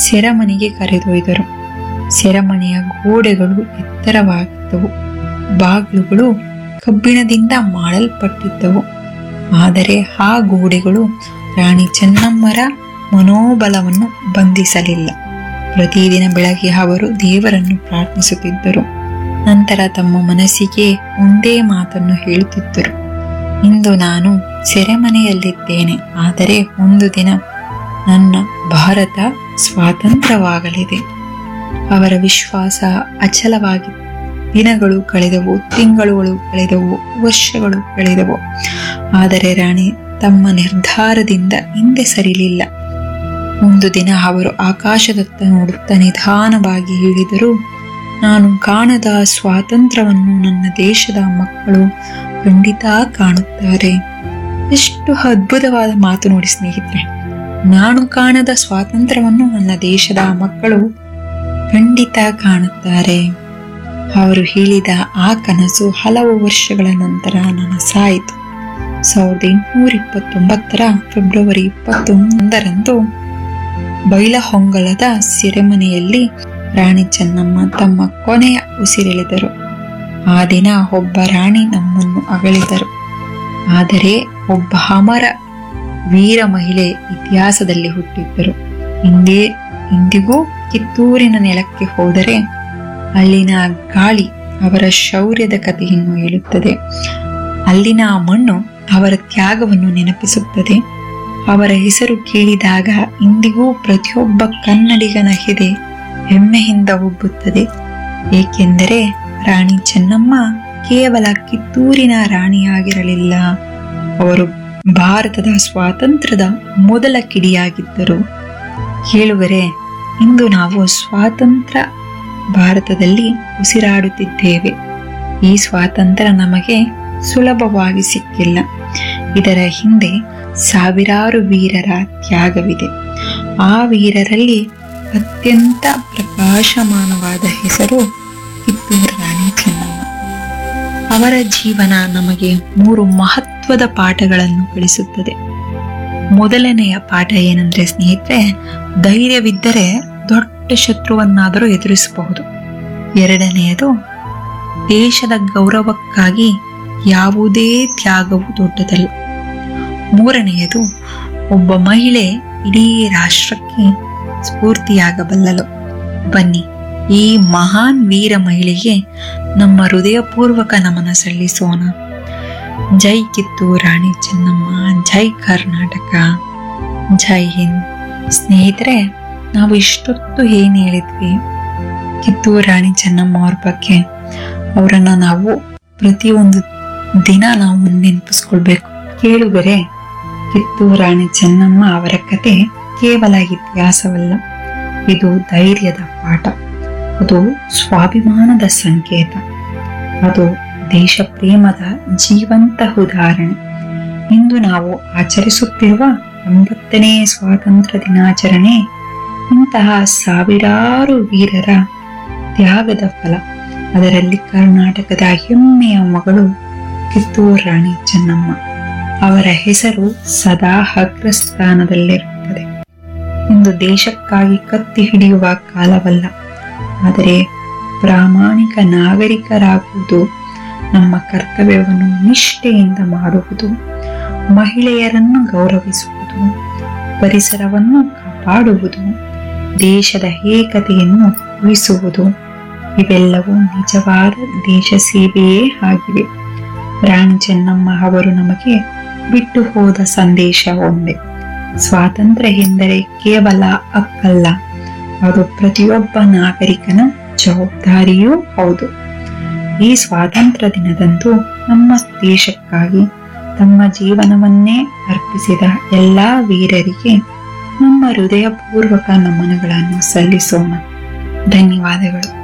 ಸೆರೆಮನೆಗೆ ಕರೆದೊಯ್ದರು ಸೆರೆಮನೆಯ ಗೋಡೆಗಳು ಎತ್ತರವಾಗಿದ್ದವು ಬಾಗಿಲುಗಳು ಕಬ್ಬಿಣದಿಂದ ಮಾಡಲ್ಪಟ್ಟಿದ್ದವು ಆದರೆ ಆ ಗೋಡೆಗಳು ರಾಣಿ ಚೆನ್ನಮ್ಮರ ಮನೋಬಲವನ್ನು ಬಂಧಿಸಲಿಲ್ಲ ಪ್ರತಿದಿನ ಬೆಳಗ್ಗೆ ಅವರು ದೇವರನ್ನು ಪ್ರಾರ್ಥಿಸುತ್ತಿದ್ದರು ನಂತರ ತಮ್ಮ ಮನಸ್ಸಿಗೆ ಒಂದೇ ಮಾತನ್ನು ಹೇಳುತ್ತಿದ್ದರು ಇಂದು ನಾನು ಸೆರೆಮನೆಯಲ್ಲಿದ್ದೇನೆ ಆದರೆ ಒಂದು ದಿನ ನನ್ನ ಭಾರತ ಸ್ವಾತಂತ್ರ್ಯವಾಗಲಿದೆ ಅವರ ವಿಶ್ವಾಸ ಅಚಲವಾಗಿ ದಿನಗಳು ಕಳೆದವು ತಿಂಗಳುಗಳು ಕಳೆದವು ವರ್ಷಗಳು ಕಳೆದವು ಆದರೆ ರಾಣಿ ತಮ್ಮ ನಿರ್ಧಾರದಿಂದ ಹಿಂದೆ ಸರಿಲಿಲ್ಲ ಒಂದು ದಿನ ಅವರು ಆಕಾಶದತ್ತ ನೋಡುತ್ತಾ ನಿಧಾನವಾಗಿ ಹೇಳಿದರು ನಾನು ಕಾಣದ ಸ್ವಾತಂತ್ರ್ಯವನ್ನು ನನ್ನ ದೇಶದ ಮಕ್ಕಳು ಖಂಡಿತ ಕಾಣುತ್ತಾರೆ ಎಷ್ಟು ಅದ್ಭುತವಾದ ಮಾತು ನೋಡಿ ಸ್ನೇಹಿತರೆ ನಾನು ಕಾಣದ ಸ್ವಾತಂತ್ರ್ಯವನ್ನು ನನ್ನ ದೇಶದ ಮಕ್ಕಳು ಖಂಡಿತ ಕಾಣುತ್ತಾರೆ ಅವರು ಹೇಳಿದ ಆ ಕನಸು ಹಲವು ವರ್ಷಗಳ ನಂತರ ನನಸಾಯಿತು ಸಾವಿರದ ಎಂಟುನೂರ ಇಪ್ಪತ್ತೊಂಬತ್ತರ ಫೆಬ್ರವರಿ ಇಪ್ಪತ್ತೊಂದರಂದು ಬೈಲಹೊಂಗಲದ ಸೆರೆಮನೆಯಲ್ಲಿ ರಾಣಿ ಚೆನ್ನಮ್ಮ ತಮ್ಮ ಕೊನೆಯ ಉಸಿರೆಳೆದರು ಆ ದಿನ ಒಬ್ಬ ರಾಣಿ ನಮ್ಮನ್ನು ಅಗಲಿದರು ಆದರೆ ಒಬ್ಬ ಅಮರ ವೀರ ಮಹಿಳೆ ಇತಿಹಾಸದಲ್ಲಿ ಹುಟ್ಟಿದ್ದರು ಇಂದೇ ಇಂದಿಗೂ ಕಿತ್ತೂರಿನ ನೆಲಕ್ಕೆ ಹೋದರೆ ಅಲ್ಲಿನ ಗಾಳಿ ಅವರ ಶೌರ್ಯದ ಕಥೆಯನ್ನು ಹೇಳುತ್ತದೆ ಅಲ್ಲಿನ ಆ ಮಣ್ಣು ಅವರ ತ್ಯಾಗವನ್ನು ನೆನಪಿಸುತ್ತದೆ ಅವರ ಹೆಸರು ಕೇಳಿದಾಗ ಇಂದಿಗೂ ಪ್ರತಿಯೊಬ್ಬ ಕನ್ನಡಿಗನ ಎದೆ ಹೆಮ್ಮೆಯಿಂದ ಉಬ್ಬುತ್ತದೆ ಏಕೆಂದರೆ ರಾಣಿ ಚೆನ್ನಮ್ಮ ಕೇವಲ ಕಿತ್ತೂರಿನ ರಾಣಿಯಾಗಿರಲಿಲ್ಲ ಅವರು ಭಾರತದ ಸ್ವಾತಂತ್ರ್ಯದ ಮೊದಲ ಕಿಡಿಯಾಗಿದ್ದರು ಕೇಳುವರೆ ಇಂದು ನಾವು ಸ್ವಾತಂತ್ರ್ಯ ಭಾರತದಲ್ಲಿ ಉಸಿರಾಡುತ್ತಿದ್ದೇವೆ ಈ ಸ್ವಾತಂತ್ರ್ಯ ನಮಗೆ ಸುಲಭವಾಗಿ ಸಿಕ್ಕಿಲ್ಲ ಇದರ ಹಿಂದೆ ಸಾವಿರಾರು ವೀರರ ತ್ಯಾಗವಿದೆ ಆ ವೀರರಲ್ಲಿ ಅತ್ಯಂತ ಪ್ರಕಾಶಮಾನವಾದ ಹೆಸರು ಕಿತ್ತೂರು ರಾಣಿ ಚೆನ್ನಮ್ಮ ಅವರ ಜೀವನ ನಮಗೆ ಮೂರು ಮಹತ್ವದ ಪಾಠಗಳನ್ನು ಕಲಿಸುತ್ತದೆ ಮೊದಲನೆಯ ಪಾಠ ಏನಂದ್ರೆ ಸ್ನೇಹಿತರೆ ಧೈರ್ಯವಿದ್ದರೆ ದೊಡ್ಡ ಶತ್ರುವನ್ನಾದರೂ ಎದುರಿಸಬಹುದು ಎರಡನೆಯದು ದೇಶದ ಗೌರವಕ್ಕಾಗಿ ಯಾವುದೇ ತ್ಯಾಗವು ದೊಡ್ಡದಲ್ಲ ಮೂರನೆಯದು ಒಬ್ಬ ಮಹಿಳೆ ಇಡೀ ರಾಷ್ಟ್ರಕ್ಕೆ ಸ್ಫೂರ್ತಿಯಾಗಬಲ್ಲಳು ಬನ್ನಿ ಈ ಮಹಾನ್ ವೀರ ಮಹಿಳೆಗೆ ನಮ್ಮ ಹೃದಯಪೂರ್ವಕ ನಮನ ಸಲ್ಲಿಸೋಣ ಜೈ ಕಿತ್ತೂರು ರಾಣಿ ಚೆನ್ನಮ್ಮ ಜೈ ಕರ್ನಾಟಕ ಜೈ ಹಿಂದ್ ಸ್ನೇಹಿತರೆ ನಾವು ಇಷ್ಟೊತ್ತು ಏನ್ ಹೇಳಿದ್ವಿ ಕಿತ್ತೂರು ರಾಣಿ ಚೆನ್ನಮ್ಮ ಅವ್ರ ಬಗ್ಗೆ ಅವರನ್ನ ನಾವು ಪ್ರತಿಯೊಂದು ದಿನ ನಾವು ನೆನಪಿಸ್ಕೊಳ್ಬೇಕು ಕೇಳುಗರೆ ಕಿತ್ತೂರು ರಾಣಿ ಚೆನ್ನಮ್ಮ ಅವರ ಕತೆ ಕೇವಲ ಇತಿಹಾಸವಲ್ಲ ಇದು ಧೈರ್ಯದ ಪಾಠ ಅದು ಸ್ವಾಭಿಮಾನದ ಸಂಕೇತ ಅದು ದೇಶ ಪ್ರೇಮದ ಜೀವಂತ ಉದಾಹರಣೆ ಇಂದು ನಾವು ಆಚರಿಸುತ್ತಿರುವ ಎಂಬತ್ತನೇ ಸ್ವಾತಂತ್ರ್ಯ ದಿನಾಚರಣೆ ಇಂತಹ ಸಾವಿರಾರು ವೀರರ ತ್ಯಾಗದ ಫಲ ಅದರಲ್ಲಿ ಕರ್ನಾಟಕದ ಹೆಮ್ಮೆಯ ಮಗಳು ಕಿತ್ತೂರು ರಾಣಿ ಚೆನ್ನಮ್ಮ ಅವರ ಹೆಸರು ಸದಾ ಅಗ್ರಸ್ಥಾನದಲ್ಲಿರುತ್ತದೆ ಇಂದು ದೇಶಕ್ಕಾಗಿ ಕತ್ತಿ ಹಿಡಿಯುವ ಕಾಲವಲ್ಲ ಆದರೆ ಪ್ರಾಮಾಣಿಕ ನಾಗರಿಕರಾಗುವುದು ನಮ್ಮ ಕರ್ತವ್ಯವನ್ನು ನಿಷ್ಠೆಯಿಂದ ಮಾಡುವುದು ಮಹಿಳೆಯರನ್ನು ಗೌರವಿಸುವುದು ಪರಿಸರವನ್ನು ಕಾಪಾಡುವುದು ದೇಶದ ಏಕತೆಯನ್ನು ಉಳಿಸುವುದು ಇವೆಲ್ಲವೂ ನಿಜವಾದ ದೇಶ ಸೇವೆಯೇ ಆಗಿವೆ ರಾಣಿ ಚೆನ್ನಮ್ಮ ಅವರು ನಮಗೆ ಬಿಟ್ಟು ಹೋದ ಸಂದೇಶ ಒಂದೇ ಸ್ವಾತಂತ್ರ್ಯ ಎಂದರೆ ಕೇವಲ ಹಕ್ಕಲ್ಲ ಅದು ಪ್ರತಿಯೊಬ್ಬ ನಾಗರಿಕನ ಜವಾಬ್ದಾರಿಯೂ ಹೌದು ಈ ಸ್ವಾತಂತ್ರ್ಯ ದಿನದಂದು ನಮ್ಮ ದೇಶಕ್ಕಾಗಿ ತಮ್ಮ ಜೀವನವನ್ನೇ ಅರ್ಪಿಸಿದ ಎಲ್ಲಾ ವೀರರಿಗೆ ನಮ್ಮ ಹೃದಯಪೂರ್ವಕ ನಮನಗಳನ್ನು ಸಲ್ಲಿಸೋಣ ಧನ್ಯವಾದಗಳು